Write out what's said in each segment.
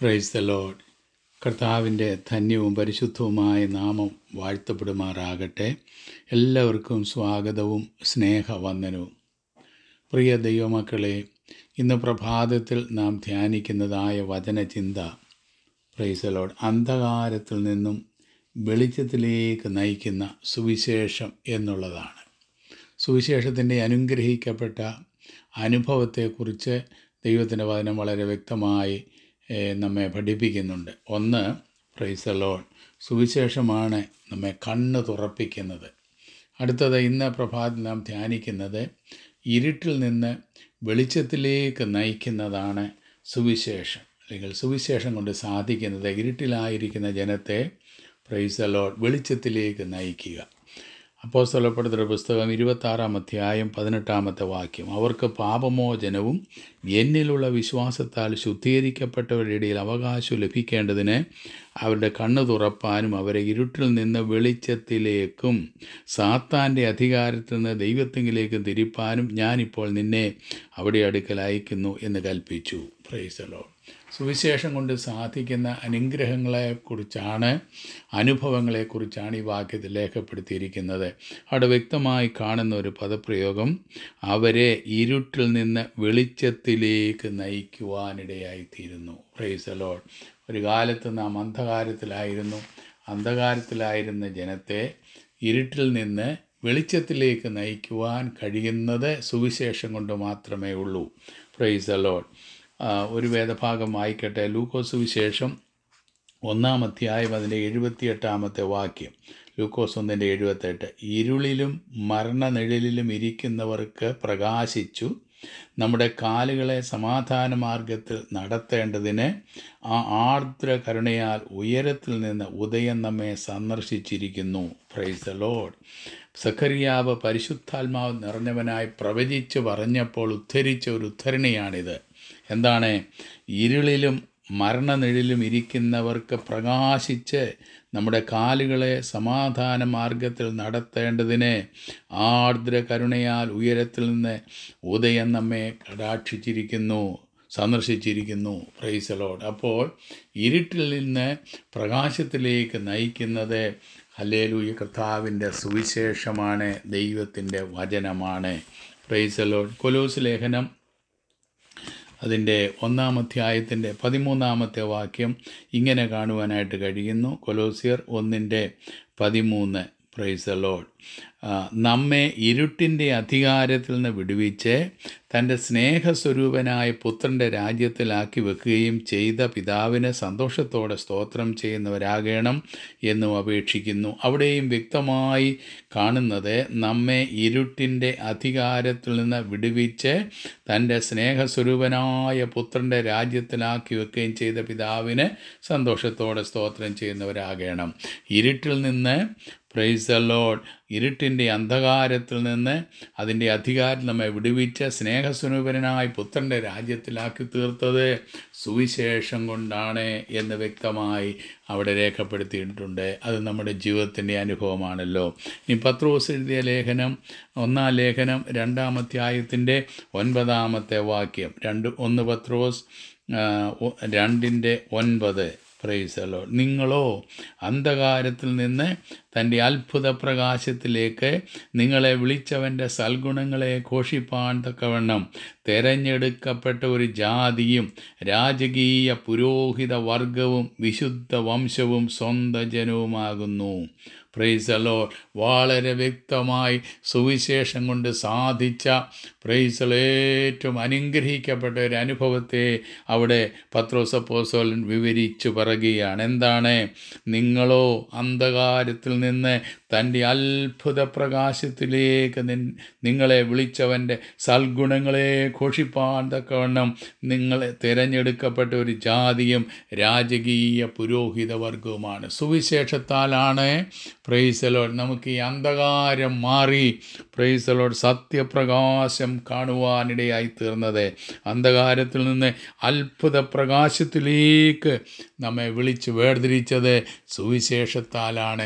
price the load കർത്താവിൻ്റെ ധന്യവും പരിശുദ്ധവുമായ നാമം വാഴ്ത്തപ്പെടുമാറാകട്ടെ എല്ലാവർക്കും സ്വാഗതവും സ്നേഹവന്ദനവും പ്രിയ ദൈവമക്കളെ ഇന്ന് പ്രഭാതത്തിൽ നാം ധ്യാനിക്കുന്നതായ വചനചിന്ത പ്രൈസ് ദ ലോഡ് അന്ധകാരത്തിൽ നിന്നും വെളിച്ചത്തിലേക്ക് നയിക്കുന്ന സുവിശേഷം എന്നുള്ളതാണ് സുവിശേഷത്തിൻ്റെ അനുഗ്രഹിക്കപ്പെട്ട അനുഭവത്തെക്കുറിച്ച് ദൈവത്തിൻ്റെ വചനം വളരെ വ്യക്തമായി ഏഹ്, നമ്മെ പഠിപ്പിക്കുന്നുണ്ട് ഒന്ന് പ്രൈസ് ലോൺ സുവിശേഷമാണ് നമ്മെ കണ്ണ് തുറപ്പിക്കുന്നത് അടുത്തത് ഇന്ന് പ്രഭാതത്തിൽ നാം ധ്യാനിക്കുന്നത് ഇരുട്ടിൽ നിന്ന് വെളിച്ചത്തിലേക്ക് നയിക്കുന്നതാണ് സുവിശേഷം അല്ലെങ്കിൽ സുവിശേഷം കൊണ്ട് സാധിക്കുന്നത് ഇരുട്ടിലായിരിക്കുന്ന ജനത്തെ പ്രൈസ് ലോഡ് വെളിച്ചത്തിലേക്ക് നയിക്കുക അപ്പോൾ സ്ഥലപ്പെടുത്തുന്ന പുസ്തകം ഇരുപത്താറാം അധ്യായം പതിനെട്ടാമത്തെ വാക്യം അവർക്ക് പാപമോചനവും എന്നിലുള്ള വിശ്വാസത്താൽ ശുദ്ധീകരിക്കപ്പെട്ടവരുടെ ഇടയിൽ അവകാശം ലഭിക്കേണ്ടതിന് അവരുടെ കണ്ണ് തുറപ്പാനും അവരെ ഇരുട്ടിൽ നിന്ന് വെളിച്ചത്തിലേക്കും സാത്താൻ്റെ അധികാരത്തിൽ നിന്ന് ദൈവത്തെങ്കിലേക്കും തിരിപ്പാനും ഞാനിപ്പോൾ നിന്നെ അവിടെ അടുക്കൽ അയക്കുന്നു എന്ന് കൽപ്പിച്ചു പ്രൈസലോ സുവിശേഷം കൊണ്ട് സാധിക്കുന്ന അനുഗ്രഹങ്ങളെക്കുറിച്ചാണ് അനുഭവങ്ങളെക്കുറിച്ചാണ് ഈ വാക്യത്തിൽ രേഖപ്പെടുത്തിയിരിക്കുന്നത് അവിടെ വ്യക്തമായി കാണുന്ന ഒരു പദപ്രയോഗം അവരെ ഇരുട്ടിൽ നിന്ന് വെളിച്ചത്തിലേക്ക് നയിക്കുവാനിടയായിത്തീരുന്നു പ്രൈസ് ലോഡ് ഒരു കാലത്ത് നാം അന്ധകാരത്തിലായിരുന്നു അന്ധകാരത്തിലായിരുന്ന ജനത്തെ ഇരുട്ടിൽ നിന്ന് വെളിച്ചത്തിലേക്ക് നയിക്കുവാൻ കഴിയുന്നത് സുവിശേഷം കൊണ്ട് മാത്രമേ ഉള്ളൂ പ്രൈസ് ലോഡ് ഒരു വേദഭാഗം വായിക്കട്ടെ ലൂക്കോസ് സുവിശേഷം ഒന്നാം അധ്യായം അതിൻ്റെ എഴുപത്തിയെട്ടാമത്തെ വാക്യം ലൂക്കോസ് ഒന്നിൻ്റെ എഴുപത്തെട്ട് ഇരുളിലും മരണനിഴലിലും ഇരിക്കുന്നവർക്ക് പ്രകാശിച്ചു നമ്മുടെ കാലുകളെ സമാധാന മാർഗത്തിൽ നടത്തേണ്ടതിന് ആ ആർദ്ര കരുണയാൽ ഉയരത്തിൽ നിന്ന് ഉദയം നമ്മെ സന്ദർശിച്ചിരിക്കുന്നു പ്രൈസ് ദ ലോഡ് സഖറിയാവ് പരിശുദ്ധാത്മാവ് നിറഞ്ഞവനായി പ്രവചിച്ച് പറഞ്ഞപ്പോൾ ഉദ്ധരിച്ച ഒരു ഉദ്ധരണിയാണിത് എന്താണ് ഇരുളിലും മരണനിഴലിലും ഇരിക്കുന്നവർക്ക് പ്രകാശിച്ച് നമ്മുടെ കാലുകളെ സമാധാന മാർഗത്തിൽ നടത്തേണ്ടതിന് ആർദ്ര കരുണയാൽ ഉയരത്തിൽ നിന്ന് ഉദയം നമ്മെ കടാക്ഷിച്ചിരിക്കുന്നു സന്ദർശിച്ചിരിക്കുന്നു പ്രൈസലോഡ് അപ്പോൾ ഇരുട്ടിൽ നിന്ന് പ്രകാശത്തിലേക്ക് നയിക്കുന്നത് ഹല്ലേലൂയ കർത്താവിൻ്റെ സുവിശേഷമാണ് ദൈവത്തിൻ്റെ വചനമാണ് പ്രൈസലോഡ് കൊലോസ് ലേഖനം അതിൻ്റെ ഒന്നാം അധ്യായത്തിൻ്റെ പതിമൂന്നാമത്തെ വാക്യം ഇങ്ങനെ കാണുവാനായിട്ട് കഴിയുന്നു കൊലോസിയർ ഒന്നിൻ്റെ പതിമൂന്ന് പ്രൈസ് ലോഡ് നമ്മെ ഇരുട്ടിൻ്റെ അധികാരത്തിൽ നിന്ന് വിടുവിച്ച് തൻ്റെ സ്നേഹസ്വരൂപനായ പുത്രൻ്റെ രാജ്യത്തിലാക്കി വെക്കുകയും ചെയ്ത പിതാവിന് സന്തോഷത്തോടെ സ്തോത്രം ചെയ്യുന്നവരാകണം എന്നും അപേക്ഷിക്കുന്നു അവിടെയും വ്യക്തമായി കാണുന്നത് നമ്മെ ഇരുട്ടിൻ്റെ അധികാരത്തിൽ നിന്ന് വിടുവിച്ച് തൻ്റെ സ്നേഹസ്വരൂപനായ പുത്രൻ്റെ രാജ്യത്തിലാക്കി വെക്കുകയും ചെയ്ത പിതാവിന് സന്തോഷത്തോടെ സ്തോത്രം ചെയ്യുന്നവരാകണം ഇരുട്ടിൽ നിന്ന് പ്രൈസ് ദ ലോഡ് ഇരുട്ടിൻ്റെ അന്ധകാരത്തിൽ നിന്ന് അതിൻ്റെ അധികാരം നമ്മെ വിടുവിച്ച് സ്നേഹസ്വരൂപനായി പുത്രൻ്റെ രാജ്യത്തിലാക്കി തീർത്തത് സുവിശേഷം കൊണ്ടാണ് എന്ന് വ്യക്തമായി അവിടെ രേഖപ്പെടുത്തിയിട്ടുണ്ട് അത് നമ്മുടെ ജീവിതത്തിൻ്റെ അനുഭവമാണല്ലോ ഇനി പത്രോസ് എഴുതിയ ലേഖനം ഒന്നാം ലേഖനം രണ്ടാം അധ്യായത്തിൻ്റെ ഒൻപതാമത്തെ വാക്യം രണ്ട് ഒന്ന് പത്രോസ് ആ, ഒ- രണ്ടിൻ്റെ ഒൻപത് പ്രൈസലോ നിങ്ങളോ അന്ധകാരത്തിൽ നിന്ന് തൻ്റെ അത്ഭുത പ്രകാശത്തിലേക്ക് നിങ്ങളെ വിളിച്ചവൻ്റെ സൽഗുണങ്ങളെ ഘോഷിപ്പാൻ തക്കവണ്ണം തെരഞ്ഞെടുക്കപ്പെട്ട ഒരു ജാതിയും രാജകീയ പുരോഹിത വർഗവും വിശുദ്ധ വംശവും സ്വന്ത ജനവുമാകുന്നു പ്രൈസലോ വളരെ വ്യക്തമായി സുവിശേഷം കൊണ്ട് സാധിച്ച പ്രൈസൽ ഏറ്റവും അനുഗ്രഹിക്കപ്പെട്ട ഒരു അനുഭവത്തെ അവിടെ പത്രോസപ്പോസോലൻ വിവരിച്ചു പറയുകയാണ് എന്താണ് നിങ്ങളോ അന്ധകാരത്തിൽ നിന്ന് തൻ്റെ അത്ഭുത പ്രകാശത്തിലേക്ക് നിൻ- നിങ്ങളെ വിളിച്ചവൻ്റെ സൽഗുണങ്ങളെ ഘോഷിപ്പാൻ തക്കവണ്ണം നിങ്ങളെ തിരഞ്ഞെടുക്കപ്പെട്ട ഒരു ജാതിയും രാജകീയ പുരോഹിത വർഗവുമാണ് സുവിശേഷത്താലാണ് പ്രൈസലോഡ് നമുക്ക് ഈ അന്ധകാരം മാറി പ്രൈസലോഡ് സത്യപ്രകാശം കാണുവാനിടയായി തീർന്നത് അന്ധകാരത്തിൽ നിന്ന് അത്ഭുത പ്രകാശത്തിലേക്ക് നമ്മെ വിളിച്ച് വേർതിരിച്ചത് സുവിശേഷത്താലാണ്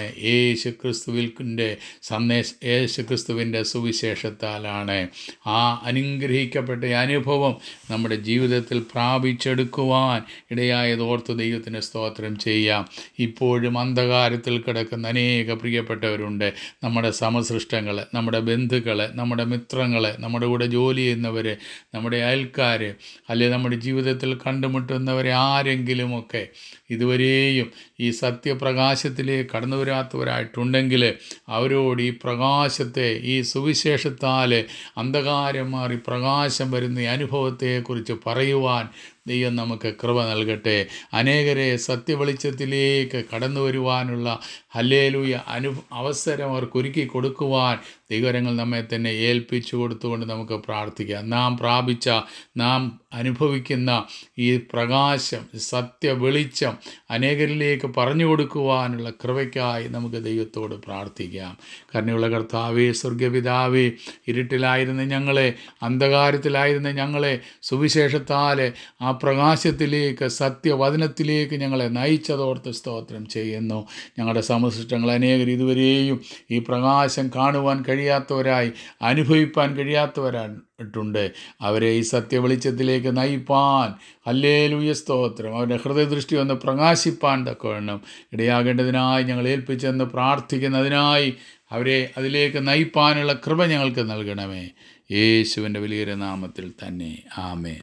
യേശു ക്രിസ്തുവിൻ്റെ സന്ദേശ യേശു ക്രിസ്തുവിൻ്റെ സുവിശേഷത്താലാണ് ആ അനുഗ്രഹിക്കപ്പെട്ട ഈ അനുഭവം നമ്മുടെ ജീവിതത്തിൽ പ്രാപിച്ചെടുക്കുവാൻ ഇടയായത് ഓർത്ത് ദൈവത്തിന് സ്തോത്രം ചെയ്യാം ഇപ്പോഴും അന്ധകാരത്തിൽ കിടക്കുന്ന അനേക പ്രിയപ്പെട്ടവരുണ്ട് നമ്മുടെ സമസൃഷ്ടങ്ങൾ നമ്മുടെ ബന്ധുക്കൾ നമ്മുടെ മിത്രങ്ങൾ നമ്മുടെ കൂടെ ജോലി ചെയ്യുന്നവർ നമ്മുടെ അയൽക്കാർ അല്ലെങ്കിൽ നമ്മുടെ ജീവിതത്തിൽ കണ്ടുമുട്ടുന്നവരെ ആരെങ്കിലുമൊക്കെ ഇതുവരെയും ഈ സത്യപ്രകാശത്തിലേക്ക് കടന്നു വരാത്തവരായിട്ടുണ്ടെങ്കിൽ അവരോട് ഈ പ്രകാശത്തെ ഈ സുവിശേഷത്താൽ അന്ധകാരം മാറി പ്രകാശം വരുന്ന ഈ അനുഭവത്തെക്കുറിച്ച് പറയുവാൻ ദൈവം നമുക്ക് കൃപ നൽകട്ടെ അനേകരെ സത്യവെളിച്ചത്തിലേക്ക് കടന്നു വരുവാനുള്ള ഹല്ലേലൂയ അനു അവസരം അവർക്ക് ഒരുക്കി കൊടുക്കുവാൻ ദൈവരങ്ങൾ നമ്മെ തന്നെ ഏൽപ്പിച്ചു കൊടുത്തുകൊണ്ട് നമുക്ക് പ്രാർത്ഥിക്കാം നാം പ്രാപിച്ച നാം അനുഭവിക്കുന്ന ഈ പ്രകാശം സത്യ വെളിച്ചം അനേകരിലേക്ക് പറഞ്ഞു കൊടുക്കുവാനുള്ള കൃപയ്ക്കായി നമുക്ക് ദൈവത്തോട് പ്രാർത്ഥിക്കാം കരുണയുള്ള കർത്താവേ സ്വർഗപിതാവേ ഇരുട്ടിലായിരുന്ന ഞങ്ങളെ അന്ധകാരത്തിലായിരുന്ന ഞങ്ങളെ സുവിശേഷത്താൽ ആ പ്രകാശത്തിലേക്ക് സത്യവചനത്തിലേക്ക് ഞങ്ങളെ നയിച്ചതോർത്ത് സ്തോത്രം ചെയ്യുന്നു ഞങ്ങളുടെ സമസൃഷ്ടങ്ങൾ അനേകർ ഇതുവരെയും ഈ പ്രകാശം കാണുവാൻ കഴിയാത്തവരായി അനുഭവിപ്പാൻ കഴിയാത്തവരായിട്ടുണ്ട് അവരെ ഈ സത്യവെളിച്ചത്തിലേക്ക് നയിപ്പാൻ അല്ലേലൂയ സ്തോത്രം അവരുടെ ഹൃദയദൃഷ്ടി ഒന്ന് പ്രകാശിപ്പാൻ തക്കവണ്ണം ഇടയാകേണ്ടതിനായി ഞങ്ങൾ ഏൽപ്പിച്ചെന്ന് പ്രാർത്ഥിക്കുന്നതിനായി അവരെ അതിലേക്ക് നയിപ്പാനുള്ള കൃപ ഞങ്ങൾക്ക് നൽകണമേ യേശുവിൻ്റെ വലിയൊരു നാമത്തിൽ തന്നെ ആമേ